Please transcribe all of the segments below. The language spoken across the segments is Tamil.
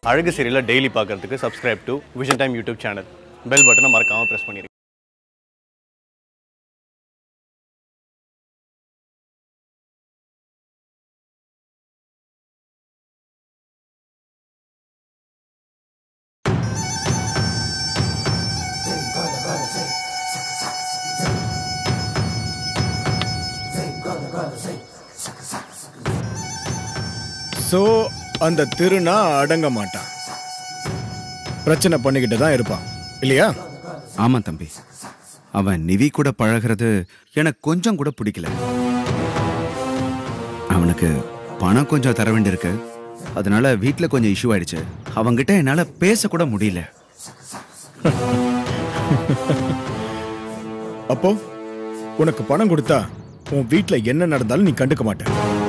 அழகு சீரியலை டெய்லி பார்க்கறதுக்கு subscribe to vision time YouTube channel bell பட்டனை மறக்காமல் ப்ரெஸ் பண்ணிடுங்க ஸோ அந்த திருநா அடங்க மாட்டான் பிரச்சனை பண்ணிக்கிட்டு தான் இருப்பான் இல்லையா ஆமா தம்பி அவன் நிவி கூட பழகிறது எனக்கு கொஞ்சம் கூட பிடிக்கல அவனுக்கு பணம் கொஞ்சம் தர வேண்டியிருக்கு அதனால வீட்டில் கொஞ்சம் இஷ்யூ ஆயிடுச்சு அவங்கிட்ட என்னால் பேசக்கூட முடியல அப்போ உனக்கு பணம் கொடுத்தா உன் வீட்ல என்ன நடந்தாலும் நீ கண்டுக்க மாட்ட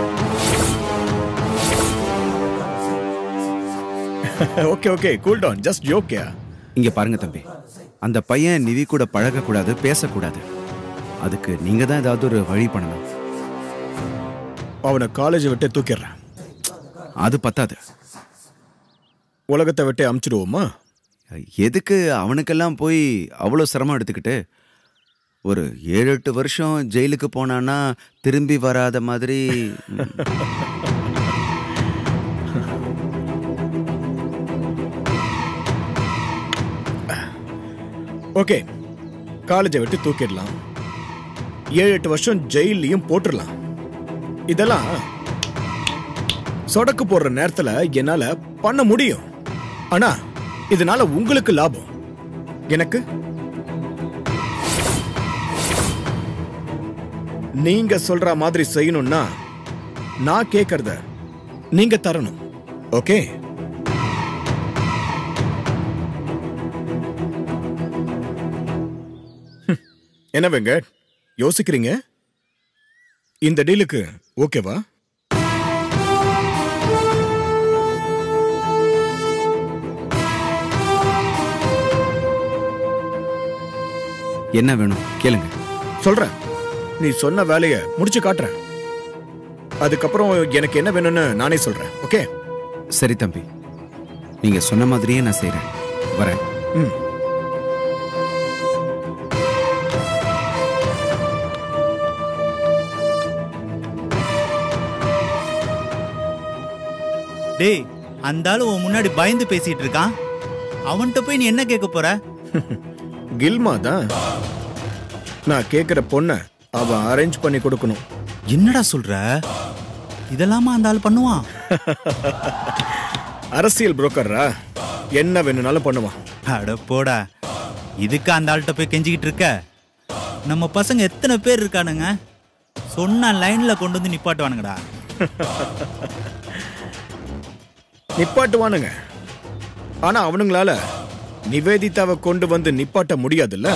okay okay cool down just ஜோக்கியா இங்க பாருங்க தம்பி அந்த பையன் நிவி கூட பழகக்கூடாது பேசக்கூடாது அதுக்கு நீங்க தான் ஏதாவது ஒரு வழி பண்ணணும் அவனை காலேஜை விட்டு தூக்கிடுறேன் அது பத்தாது உலகத்தை விட்டு அமுச்சிடுவோமா எதுக்கு அவனுக்கெல்லாம் போய் அவ்வளோ சிரமம் எடுத்துக்கிட்டு ஒரு ஏழு எட்டு வருஷம் ஜெயிலுக்கு போனான்னா திரும்பி வராத மாதிரி ம், ஓகே காலேஜை விட்டு தூக்கிடலாம் ஏழு எட்டு வருஷம் ஜெயிலையும் போட்டுடலாம் இதெல்லாம் சொடக்கு போடுற நேரத்துல என்னால பண்ண முடியும் ஆனா இதனால உங்களுக்கு லாபம் எனக்கு நீங்க சொல்ற மாதிரி செய்யணும்னா நான் கேக்குறத நீங்க தரணும் ஓகே என்ன வெங்கட் யோசிக்கிறீங்க இந்த டீலுக்கு ஓகேவா என்ன வேணும் கேளுங்க சொல்றேன் நீ சொன்ன வேலையை முடிச்சு காட்டுறேன் அதுக்கப்புறம் எனக்கு என்ன வேணும்னு நானே சொல்றேன் ஓகே சரி தம்பி நீங்க சொன்ன மாதிரியே நான் செய்றேன் வரேன் ம் டேய் அந்த ஆளு உன் முன்னாடி பயந்து பேசிட்டு இருக்கான் அவன்கிட்ட போய் நீ என்ன கேட்க போற கில்மா தான் நான் கேக்குற பொண்ண அவன் அரேஞ்ச் பண்ணி கொடுக்கணும் என்னடா சொல்ற இதெல்லாமா அந்த ஆள் பண்ணுவான் அரசியல் புரோக்கர்ரா என்ன வேணும்னாலும் பண்ணுவான் அட போடா இதுக்கு அந்த ஆள்கிட்ட போய் கெஞ்சிக்கிட்டு இருக்க நம்ம பசங்க எத்தனை பேர் இருக்கானுங்க சொன்ன லைன்ல கொண்டு வந்து நிப்பாட்டுவானுங்கடா நிப்பாட்டுவானுங்க ஆனா அவனுங்களால நிவேதிதாவை கொண்டு வந்து நிப்பாட்ட முடியாதுல்ல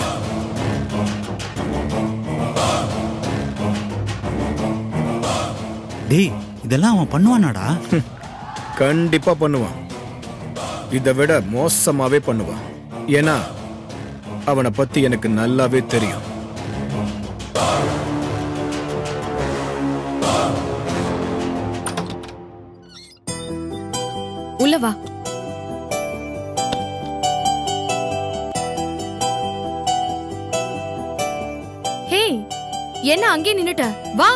டேய் இதெல்லாம் அவன் பண்ணுவானாடா கண்டிப்பா பண்ணுவான் இதை விட மோசமாவே பண்ணுவான் ஏன்னா அவனை பத்தி எனக்கு நல்லாவே தெரியும் உள்ள வா ஹே என்ன அங்கே நின்னுட்ட வா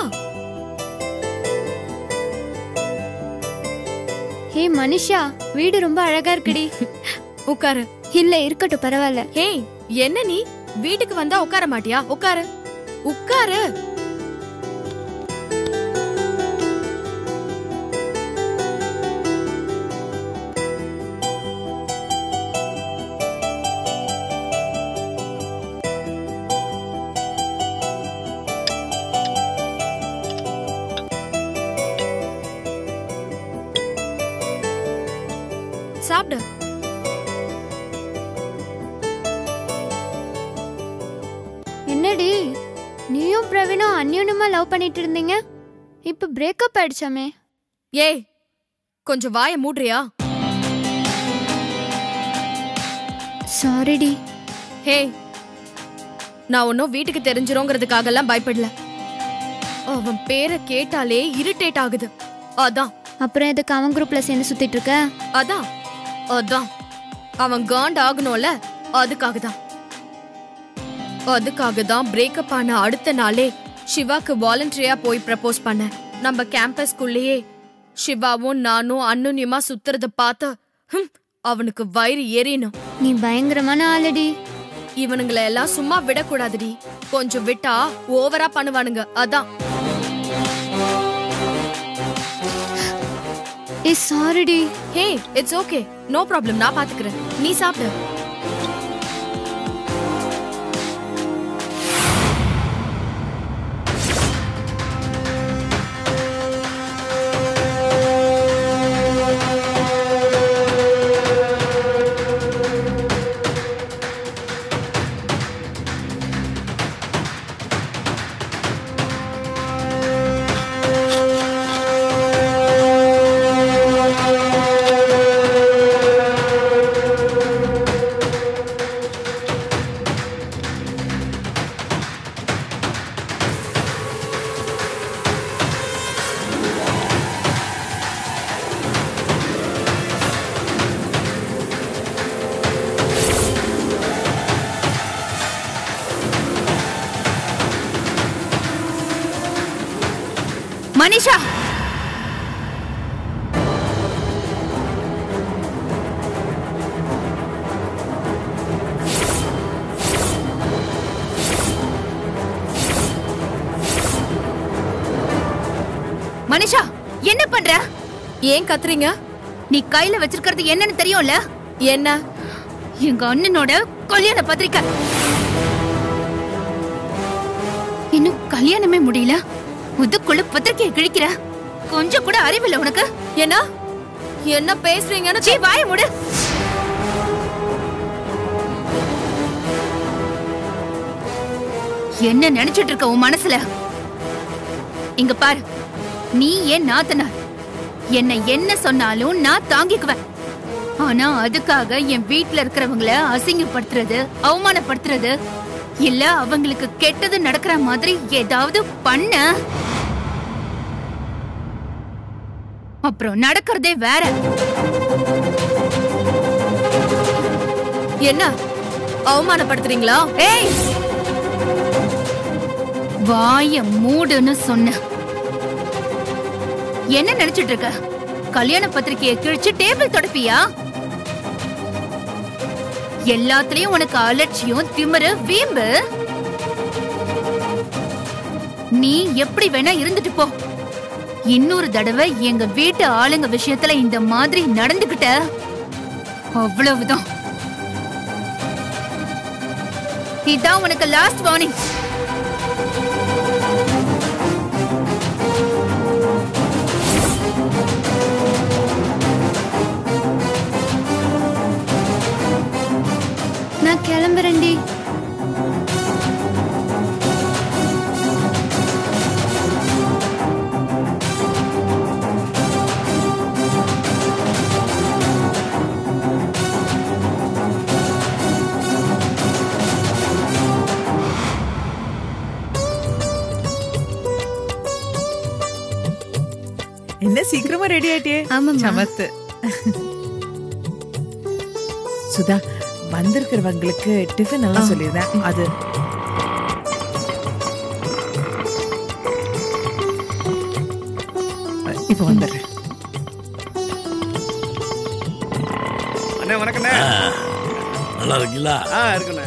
ஹே மனுஷா வீடு ரொம்ப அழகா இருக்குடி உட்காரு இல்ல இருக்கட்டும் பரவாயில்ல ஹே என்ன நீ வீட்டுக்கு வந்தா உட்கார மாட்டியா உட்காரு உட்காரு சாப்பிடு என்னடி நீயும் பிரவீனும் அந்யோன்யமா லவ் பண்ணிட்டு இருந்தீங்க இப்ப பிரேக்கப் ஆயிடுச்சாமே ஏய் கொஞ்சம் வாயை மூடுறியா சாரிடி ஹே நான் ஒன்னும் வீட்டுக்கு தெரிஞ்சிரோங்கிறதுக்காக எல்லாம் பயப்படல அவன் பேரை கேட்டாலே இரிட்டேட் ஆகுது அதான் அப்புறம் எதுக்கு அவன் குரூப்ல சேர்ந்து சுத்திட்டு இருக்க அதான் அதான் அவன் காண்ட் ஆகணும்ல அதுக்காக தான் அதுக்காக தான் பிரேக்கப் ஆன அடுத்த நாளே சிவாக்கு வாலண்டரியா போய் ப்ரப்போஸ் பண்ணேன் நம்ம கேம்பஸ்குள்ளேயே சிவாவும் நானும் அன்னுன்யமா சுத்துறத பார்த்து ஹம், அவனுக்கு வயிறு எரியணும் நீ பயங்கரமான ஆளடி இவனுங்களை எல்லாம் சும்மா விடக்கூடாதுடி கொஞ்சம் விட்டா ஓவரா பண்ணுவானுங்க அதான் ஏ சாரிடி hey it's okay no problem நான் பாத்துக்கிறேன் நீ சாப்பிடு மனிஷா மனிஷா என்ன பண்ற ஏன் கத்துறீங்க நீ கையில வச்சிருக்கிறது என்னன்னு தெரியும்ல என்ன எங்க அண்ணனோட கல்யாண பத்திரிக்கை இன்னும் கல்யாணமே முடியல முதுக்குள்ள பத்திரிக்கையை கிழிக்கிற கொஞ்சம் கூட அறிவில்லை உனக்கு என்ன என்ன பேசுறீங்கன்னு சீ வாய மூடு என்ன நினைச்சிட்டு இருக்க உன் மனசுல இங்க பாரு நீ ஏன் நாத்தனார் என்ன என்ன சொன்னாலும் நான் தாங்கிக்குவேன் ஆனா அதுக்காக என் வீட்ல இருக்கிறவங்கள அசிங்கப்படுத்துறது அவமானப்படுத்துறது இல்ல அவங்களுக்கு கெட்டது நடக்கிற மாதிரி ஏதாவது பண்ண அப்புறம் நடக்கிறதே வேற என்ன அவமானப்படுத்துறீங்களா ஏய் வாய மூடுன்னு சொன்ன என்ன நினைச்சிட்டு இருக்க கல்யாண பத்திரிக்கையை கிழிச்சு டேபிள் தொடப்பியா எல்லாத்துலயும் உனக்கு அலட்சியம் திமிரு வீம்பு நீ எப்படி வேணா இருந்துட்டு போ இன்னொரு தடவை எங்க வீட்டு ஆளுங்க விஷயத்துல இந்த மாதிரி நடந்துகிட்ட அவ்வளவுதான் இதான் உனக்கு லாஸ்ட் வார்னிங் நான் கிளம்புறேன்டி என்ன சீக்கிரமா ரெடி ஆயிட்டே ஆமாம்மா. சமத்து சுதா வந்திருக்கிறவங்களுக்கு டிஃபன் எல்லாம் சொல்லியிருந்தேன் அது இப்போ வந்துடுறேன் அண்ணே வணக்கண்ணே நல்லா இருக்கீங்களா ஆ இருக்குண்ணே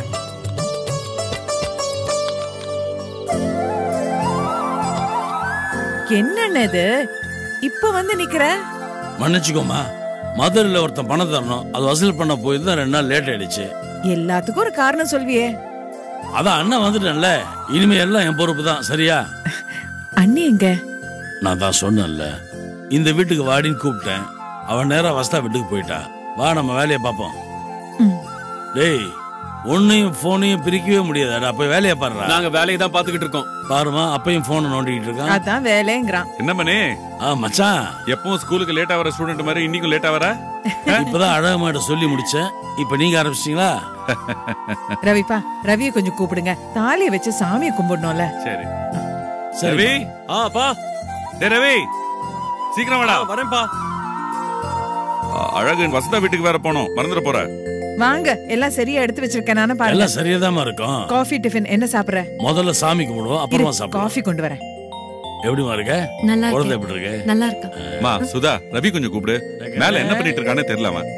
என்னண்ணே இது இப்ப வந்து நிக்கிற மன்னிச்சுக்கோமா மதுரையில் ஒருத்தன் பணம் தரணும் அது வசூல் பண்ண போயிருந்தா ரெண்டு நாள் லேட் ஆயிடுச்சு எல்லாத்துக்கும் ஒரு காரணம் சொல்வியே அதான் அண்ணன் வந்துட்டேன்ல இனிமே எல்லாம் என் பொறுப்பு தான் சரியா அண்ணி எங்க நான் தான் சொன்னேன்ல இந்த வீட்டுக்கு வாடின்னு கூப்பிட்டேன் அவன் நேரா வஸ்தா வீட்டுக்கு போயிட்டா வா நம்ம வேலையை பார்ப்போம் ம். டேய் ஒன்னையும் போனையும் பிரிக்கவே முடியாதுடா போய் வேலையை பாருடா நாங்க வேலையை தான் பாத்துக்கிட்டு இருக்கோம் பாருமா அப்பையும் போனை நோண்டிக்கிட்டு இருக்கான் அதான் வேலைங்கிறான் என்ன பண்ணே ஆ மச்சான் எப்பவும் ஸ்கூலுக்கு லேட்டா வர ஸ்டூடெண்ட் மாதிரி இன்னைக்கும் லேட்டா வர இப்பதான் அழகமாட்ட சொல்லி முடிச்சேன் இப்ப நீங்க ஆரம்பிச்சிட்டீங்களா ரவிப்பா ரவியை கொஞ்சம் கூப்பிடுங்க தாலியை வச்சு சாமியை கும்பிடணும்ல சரி சரி ரவி ஆ பா டேய் ரவி சீக்கிரம் வாடா வரேன்ப்பா அ- அழகு வசந்தா வீட்டுக்கு வேற போனோம் மறந்துட போற வாங்க எல்லாம் சரியா எடுத்து வச்சிருக்கேன் நானே பாருங்க எல்லாம் சரியாதாம்மா இருக்கும் காஃபி டிஃபன் என்ன சாப்பிடுற முதல்ல சாமி கும்பிடுவோம் அப்புறமா இரு, சாப்பிடுவோம் காஃபி கொண்டு வரேன் எப்படிமா இருக்க நல்லா குழந்தை இருக்கேன் எப்படி இருக்கு நல்லா இருக்கா மா சுதா ரவி கொஞ்சம் கூப்பிடு மேல என்ன பண்ணிட்டு இருக்கானே தெரியல அவன்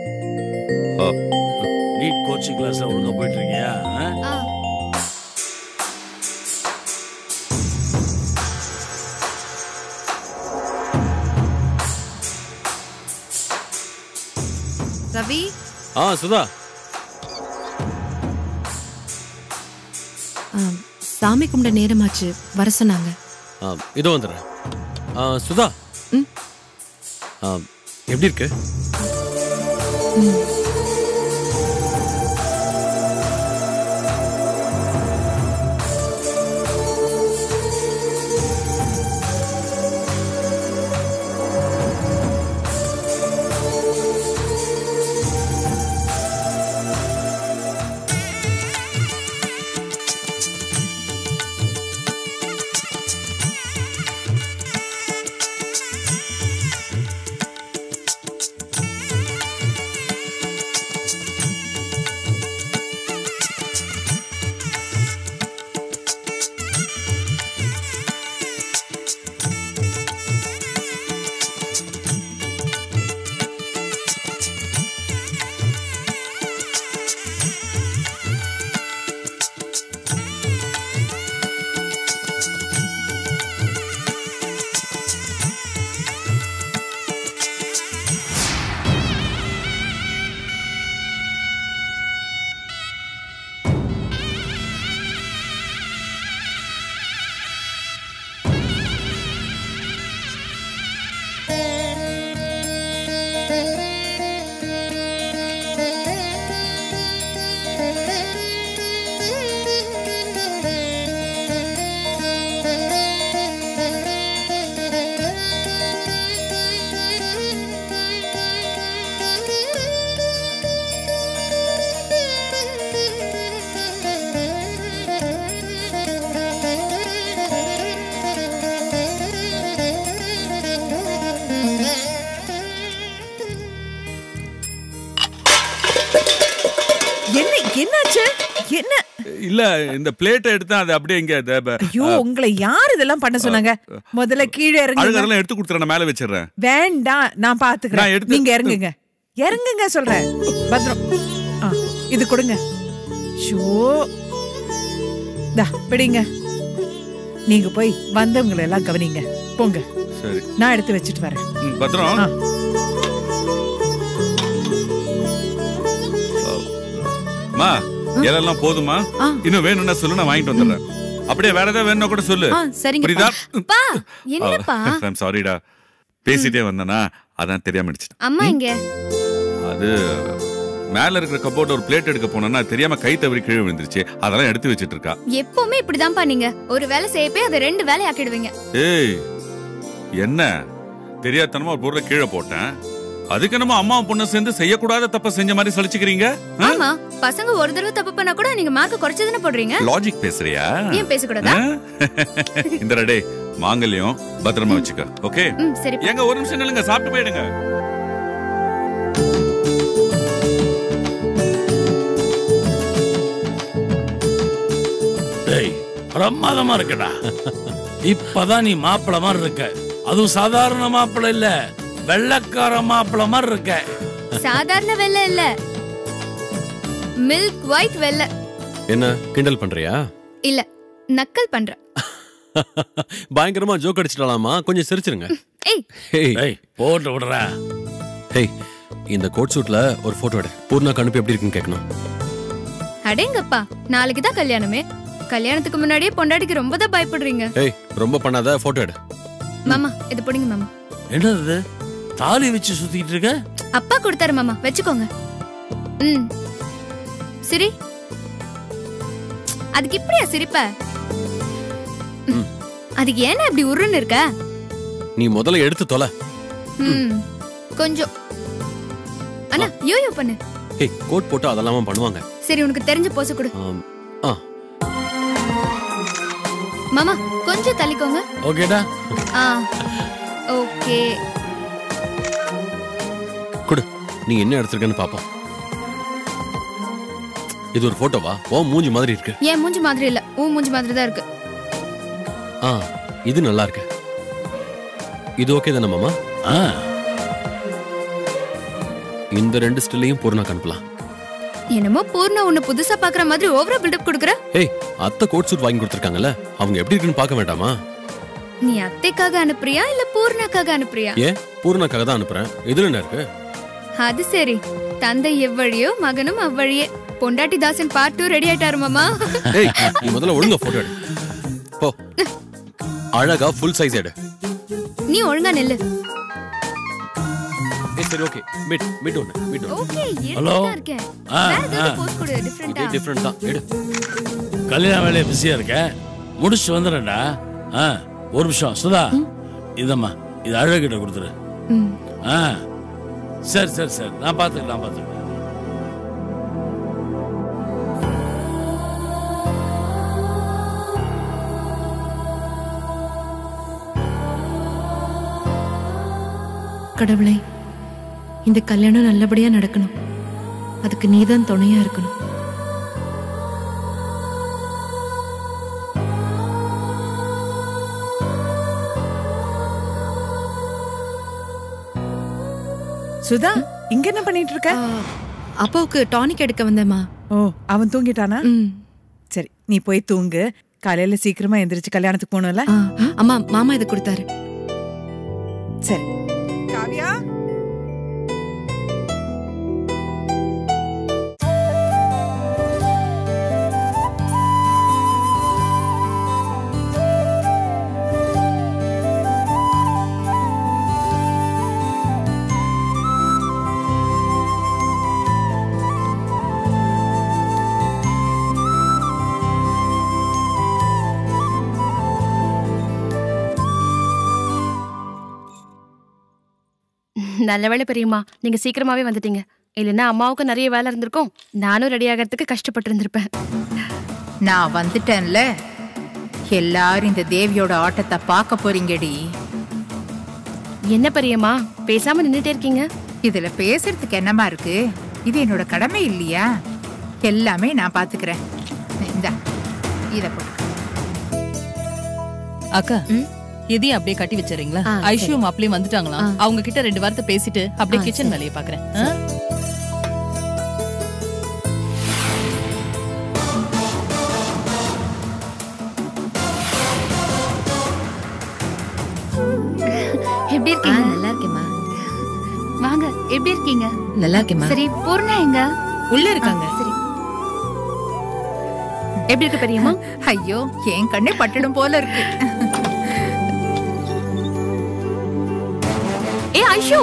நீட் கோச்சிங் கிளாஸ்ல ஒழுங்கா போயிட்டு இருக்கியா ஆ? ரவி ஆ சுதா சாமி கும்பிட நேரமாச்சு வர சொன்னாங்க ஆ, இதோ வந்துடுறேன் ஆ, சுதா ம். ஆ, எப்படி இருக்கு என்ன என்னாச்சு என்ன இல்ல இந்த பிளேட்டை எடுத்து அதை அப்படியே இங்க இந்த ப- ஐயோ உங்களை யார் இதெல்லாம் பண்ண சொன்னாங்க முதல்ல கீழே இறங்குங்க அழுகரெல்லாம் எடுத்து கொடுத்துறேன் நான் மேல வச்சிடுறேன் வேண்டாம் நான் நான் பாத்துக்கிறேன் எடுத்து- நீங்க இறங்குங்க இறங்குங்க சொல்றேன் பத்ரம் ஆ, இது கொடுங்க ஷோ தா பிடிங்க நீங்க போய் வந்தவங்களை எல்லாம் கவனிங்க போங்க சரி நான் எடுத்து வச்சுட்டு வரேன் ம், பத்திரம் ஆ. மா இலெல்லாம் போதுமா ஆ. இன்னும் வேணும்னா சொல்லு நான் வாங்கிட்டு வந்துடுறேன் அப்படியே வேற ஏதாவது வேணும்னா கூட சொல்லு ஆ சரிங்க புரியுதா பா என்னப்பா ஐம் சாரிடா பேசிட்டே வந்தனா அதான் தெரியாம அடிச்சிட்டேன் அம்மா இங்க அது மேல இருக்கிற கப்போர்ட் ஒரு பிளேட் எடுக்க போனேன்னா தெரியாம கை தவறி கீழே விழுந்துருச்சு அதெல்லாம் எடுத்து வச்சிட்டு இருக்கா எப்பவுமே இப்படிதான்ப்பா நீங்க ஒரு வேலை செய்யப்பே அதை ரெண்டு வேலை ஆக்கிடுவீங்க ஏய் என்ன தெரியாதனமா ஒரு பொருளை கீழே போட்டேன் அதுக்கு நம்ம அம்மா பொண்ணு சேர்ந்து செய்யக்கூடாத தப்ப செஞ்ச மாதிரி சலிச்சுக்கிறீங்க ஆமா பசங்க ஒரு தடவை தப்பு பண்ணா கூட நீங்க மார்க் குறைச்சதுன்னு போடுறீங்க லாஜிக் பேசுறியா ஏன் பேசக்கூடாதா இந்த டே மாங்கல்யம் பத்திரமா வச்சுக்க ஓகே ம் சரி எங்க ஒரு நிமிஷம் நில்லுங்க சாப்பிட்டு போயிடுங்க டேய் பிரமாதமா இருக்கடா இப்பதான் நீ மாப்பிள மாதிரி இருக்க அதுவும் சாதாரண மாப்பிள இல்ல வெள்ளக்கார மாப்பிள மாதிரி இருக்க சாதாரண வெள்ளை இல்ல மில்க் ஒயிட் வெள்ளை என்ன கிண்டல் பண்றியா இல்ல நக்கல் பண்ற பயங்கரமா ஜோக் அடிச்சிடலாமா கொஞ்சம் சிரிச்சிருங்க ஏய் ஹேய் டேய் போட்டு விடுறா ஹேய் இந்த கோட் சூட்ல ஒரு போட்டோ எடு பூர்ணாக்கு அனுப்பி எப்படி இருக்குன்னு கேட்கணும் அடேங்கப்பா நாளைக்கு தான் கல்யாணமே கல்யாணத்துக்கு முன்னாடியே பொண்டாட்டிக்கு ரொம்ப தான் பயப்படுறீங்க ஹேய் ரொம்ப பண்ணாத போட்டோ எடு மாமா இது பிடிங்க மாமா என்னது இது? தாலி வச்சு சுத்திட்டு இருக்க அப்பா கொடுத்தாரு மாமா வச்சுக்கோங்க ம் சரி அதுக்கு இப்படியா சிரிப்ப ம். அதுக்கு ஏன்னா இப்படி உருன்னு இருக்க நீ முதல்ல எடுத்து தொலை ம் கொஞ்சம் அண்ணா யோயோ பண்ணு ஹேய் கோட் போட்டு அதெல்லாம் பண்ணுவாங்க சரி உனக்கு தெரிஞ்ச போச கொடு ஆம். ஆ மாமா கொஞ்சம் தள்ளிக்கோங்க ஓகேடா ஆ ஓகே கொடு நீ என்ன எடுத்திருக்கன்னு பாப்போம் இது ஒரு போட்டோவா ஓ மூஞ்சி மாதிரி இருக்கு என் மூஞ்சி மாதிரி இல்ல உன் மூஞ்சி மாதிரி தான் இருக்கு ஆ இது நல்லா இருக்கு இது ஓகே தானே மாமா ஆ இந்த ரெண்டு ஸ்டில்லையும் பூர்ணாக்கு அனுப்பலாம் என்னமோ பூர்ணா உன்னை புதுசா பாக்குற மாதிரி ஓவரா பில்டப் கொடுக்குற ஏய் அத்தை கோட் சூட் வாங்கி கொடுத்துருக்காங்கல்ல அவங்க எப்படி இருக்குன்னு பார்க்க வேண்டாமா நீ அத்தைக்காக அனுப்புறியா இல்ல பூர்ணாக்காக அனுப்புறியா ஏன் பூர்ணாக்காக தான் அனுப்புறேன் இதுல என்ன இருக்கு அது சரி தந்தை எவ்வழியோ மகனும் அவ்வழியே பொண்டாட்டி தாசன் பார்ட் டூ ரெடி ஆயிட்டாரு மாமா ஏய் நீ முதல்ல ஒழுங்கா போட்டோ எடு போ அழகா ஃபுல் சைஸ் எடு நீ ஒழுங்கா நெல்லு ஏய் சரி ஓகே மிட் மிட் ஒன்று மிட் ஒன்று ஓகே ஹலோ இருக்கேன் ஆ வேற ஆ ஏதாவது போஸ்ட் கொடு டிஃபரெண்டா இதே டிஃப்ரெண்ட் தான் எடு கல்யாண வேலையை பிஸியா இருக்க முடிச்சு வந்துடுறேன்டா ஆ ஒரு நிமிஷம் சுதா இதம்மா இது அழகிட்ட கொடுத்துரு ஆ சரி சரி சரி நான் பார்த்துக்கிறேன் நான் பார்த்துக்கிறேன் கடவுளே இந்த கல்யாணம் நல்லபடியா நடக்கணும் அதுக்கு நீதான் துணையா இருக்கணும் சுதா இங்க என்ன பண்ணிட்டு இருக்க அப்பாவுக்கு டானிக் எடுக்க வந்தேம்மா ஓ அவன் தூங்கிட்டானா ம். சரி நீ போய் தூங்கு காலையில சீக்கிரமா எந்திரிச்சு கல்யாணத்துக்கு போகணும்ல ஆ, அம்மா மாமா இதை கொடுத்தாரு சரி காவியா நல்ல வேளை பெரியம்மா நீங்க சீக்கிரமாவே வந்துட்டீங்க இல்லைன்னா அம்மாவுக்கு நிறைய வேலை இருந்திருக்கும் நானும் ரெடி ஆகிறதுக்கு கஷ்டப்பட்டு இருந்திருப்பேன் நான் வந்துட்டேன்ல எல்லாரும் இந்த தேவியோட ஆட்டத்தை பார்க்க போறீங்கடி என்ன பெரியம்மா பேசாம நின்னுட்டே இருக்கீங்க இதுல பேசுறதுக்கு என்னமா இருக்கு இது என்னோட கடமை இல்லையா எல்லாமே நான் பாத்துக்கிறேன் இந்தா இத போட்டு அக்கா எதையும் அப்படியே கட்டி வச்சிடுறீங்களா ஆ, சரி. ஐஷுவும் மாப்பிளையும் வந்துட்டாங்களா ஆ. அவங்க கிட்ட ரெண்டு வார்த்தை பேசிட்டு அப்படியே ஆ, கிச்சன் சரி. வேலையை பாக்குறேன் ஆ? எப்படி இருக்கீங்க நல்லா இருக்கேம்மா வாங்க எப்படி இருக்கீங்க நல்லா இருக்கேம்மா சரி பூர்ணா எங்க உள்ள இருக்காங்க சரி எப்படி இருக்கு பெரியம்மா ஐயோ என் கண்ணே பட்டுடும் போல இருக்கு ஏ ஐஷு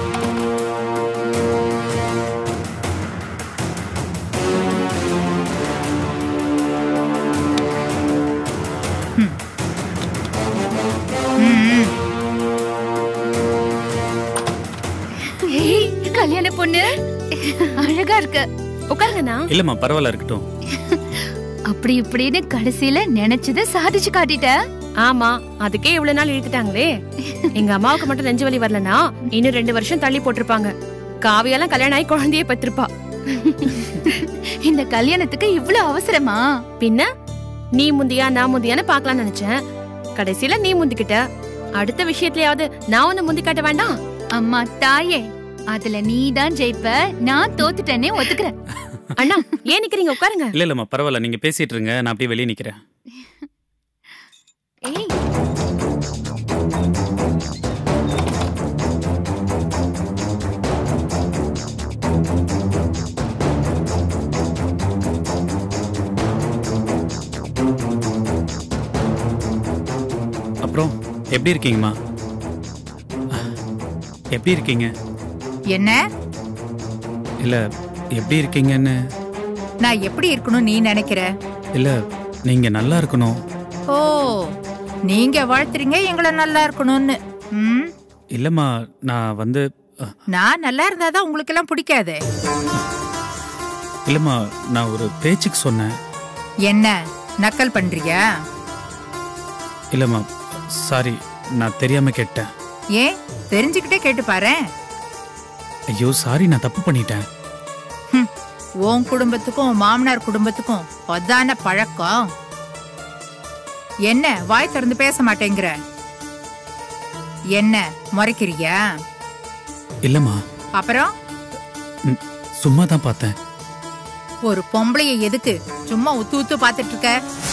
ஏய், கல்யாண பொண்ணு அழகா இருக்கு உட்காருங்கண்ணா இல்லம்மா பரவாயில்ல இருக்கட்டும் அப்படி இப்படின்னு கடைசியில நினைச்சதை சாதிச்சு காட்டிட்ட ஆமா அதுக்கே இவ்வளவு நாள் இழுத்துட்டாங்களே எங்க அம்மாவுக்கு மட்டும் நெஞ்சு வலி வரலனா இன்னும் ரெண்டு வருஷம் தள்ளி போட்டிருப்பாங்க காவியெல்லாம் கல்யாணம் ஆகி குழந்தையே பெற்றிருப்பா இந்த கல்யாணத்துக்கு இவ்ளோ அவசரமா பின்ன நீ முந்தியா நான் முந்தியான்னு பார்க்கலாம்னு நினைச்சேன் கடைசியில நீ முந்திக்கிட்ட அடுத்த விஷயத்துலயாவது நான் ஒன்னு முந்தி காட்ட வேண்டாம் அம்மா தாயே அதுல நீ தான் ஜெயிப்ப நான் தோத்துட்டேனே ஒத்துக்கிறேன் அண்ணா ஏன் நிக்கிறீங்க உட்காருங்க இல்ல இல்லம்மா பரவாயில்ல நீங்க பேசிட்டு இருங்க நான் அப்படியே வெளியே நிக்கிறேன் ஏய் அப்புறம் எப்படி இருக்கீங்கம்மா எப்படி இருக்கீங்க என்ன இல்ல எப்படி இருக்கீங்கன்னு நான் எப்படி இருக்கணும் நீ நினைக்கிற இல்ல நீங்க நல்லா இருக்கணும் ஓ நீங்க வாழ்த்துறீங்க எங்களை நல்லா இருக்கணும்னு ம் இல்லம்மா நான் வந்து அஹ், நான் நல்லா இருந்தாதான் உங்களுக்கு எல்லாம் பிடிக்காதே இல்லம்மா நான் ஒரு பேச்சுக்கு சொன்னேன் என்ன நக்கல் பண்றியா இல்லம்மா சாரி நான் தெரியாம கேட்டேன் ஏன் தெரிஞ்சுக்கிட்டே கேட்டு பாரேன் ஐயோ சாரி நான் தப்பு பண்ணிட்டேன் உன் குடும்பத்துக்கும் உன் மாமனார் குடும்பத்துக்கும் அதான பழக்கம் என்ன வாய் திறந்து பேச மாட்டேங்கிற என்ன முறைக்கிறியா இல்லம்மா அப்புறம் ம், சும்மா தான் பார்த்தேன் ஒரு பொம்பளைய எதுக்கு சும்மா உத்து உத்து பாத்துட்டு இருக்க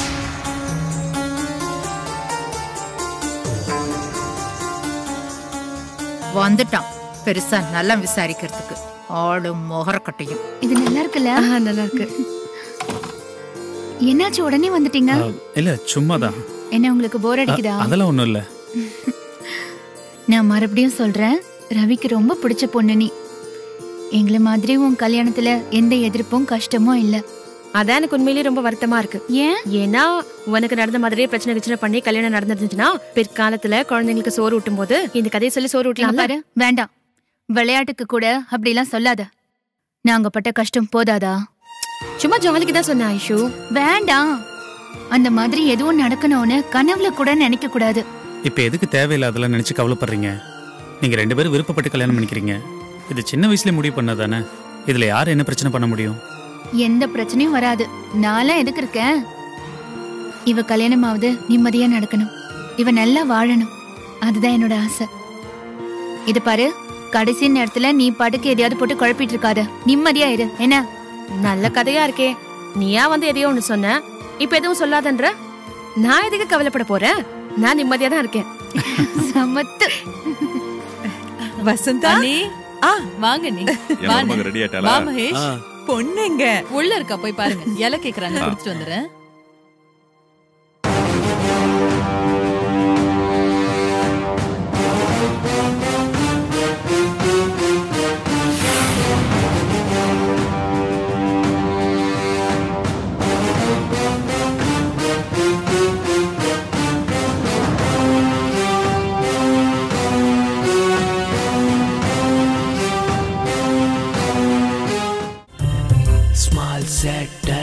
வந்துட்டான் பெருசா நல்லா விசாரிக்கிறதுக்கு ஆளும் முகரக்கட்டையும் இது நல்லா இருக்குல்ல நல்லா இருக்கு என்னாச்சு உடனே வந்துட்டீங்க இல்ல சும்மா தான் என்ன உங்களுக்கு போர் அடிக்குதா அதெல்லாம் ஒண்ணும் இல்ல நான் மறுபடியும் சொல்றேன் ரவிக்கு ரொம்ப பிடிச்ச பொண்ணு நீ எங்களை மாதிரி உன் கல்யாணத்துல எந்த எதிர்ப்பும் கஷ்டமும் இல்ல அதான் எனக்கு உண்மையிலேயே ரொம்ப வருத்தமா இருக்கு ஏன் ஏன்னா உனக்கு நடந்த மாதிரியே பிரச்சனை கிச்சனை பண்ணி கல்யாணம் நடந்துருந்துச்சுன்னா பிற்காலத்துல குழந்தைங்களுக்கு சோறு ஊட்டும் போது இந்த கதையை சொல்லி சோறு இங்க ஊட்டலாம் பாரு வேண்டாம் விளையாட்டுக்கு கூட அப்படிலாம் சொல்லாத நாங்க பட்ட கஷ்டம் போதாதா சும்மா ஜாலிக்கு தான் சொன்னேன் ஐஷு வேண்டாம் அந்த மாதிரி எதுவும் நடக்கணும்னு கனவுல கூட நினைக்க கூடாது இப்ப எதுக்கு தேவையில்லாதெல்லாம் நினைச்சு கவலைப்படுறீங்க நீங்க ரெண்டு பேரும் விருப்பப்பட்டு கல்யாணம் பண்ணிக்கிறீங்க இது சின்ன வயசுல முடிவு பண்ணதானே இதுல யார் என்ன பிரச்சனை பண்ண முடியும் எந்த பிரச்சனையும் வராது நான்லாம் எதுக்கு இருக்கேன் இவ கல்யாணமாவது நிம்மதியா நடக்கணும் இவ நல்லா வாழணும் அதுதான் என்னோட ஆசை இது பாரு கடைசி நேரத்துல நீ பாட்டுக்கு எதையாவது போட்டு குழப்பிட்டு இருக்காத நிம்மதியா இரு என்ன நல்ல கதையா இருக்கே நீயா வந்து எதையோ ஒண்ணு சொன்ன இப்ப எதுவும் சொல்லாதன்ற நான் எதுக்கு கவலைப்பட போறேன் நான் நிம்மதியா தான் இருக்கேன் சமத்து வசந்தா ஆ வாங்க நீ என் வா மருமக நீ. ready ஆயிட்டாளா? வா மகேஷ் ஆ. பொண்ணுங்க உள்ள இருக்கா போய் பாருங்க இலை கேக்குறாங்க ஆ. கொடுத்துட்டு வந்துடுறேன் Small set.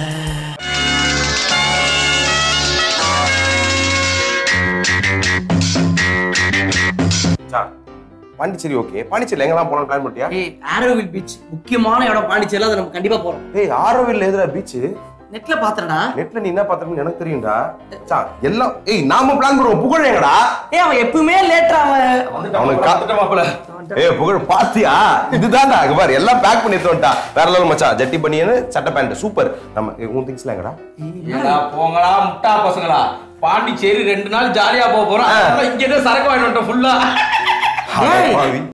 Pondicherry okay Pondicherry எங்கெல்லாம் போலாம் பிளான் பண்ணிட்டியா ஏய் ஆரோவில் பீச் முக்கியமான இடம் பாண்டிச்சேரியில் அதை நம்ம கண்டிப்பா போறோம் ஏய் ஆரோவில் எதுடா பீச் நெட்ல பாத்துறடா நெட்ல நீ என்ன பாத்துறன்னு எனக்கு தெரியும்டா சா எல்லாம் ஏய் நாம பிளான் பண்ணுவோம் புகழ் எங்கடா ஏய் அவன் எப்பவுமே லேட்டா அவன் அவனுக்கு கா- ஏய் புகழ் பாத்தியா இதுதான்டா இங்க பாரு எல்லாம் பேக் பண்ணி எடுத்து வந்துட்டா வேற லெவல் மச்சான் ஜட்டி பனியனு சட்டை பேண்ட் சூப்பர் நம்ம ஏய், உன் திங்ஸ்லாம் எங்கடா ஏடா போங்கடா முட்டா பசங்களா பாண்டிச்சேரி ரெண்டு நாள் ஜாலியா போக போறோம் அதனால இங்க இருந்து சரக்கு வாங்கிட்டு வந்துட்டோம் ஃபுல்லா அட பாவி.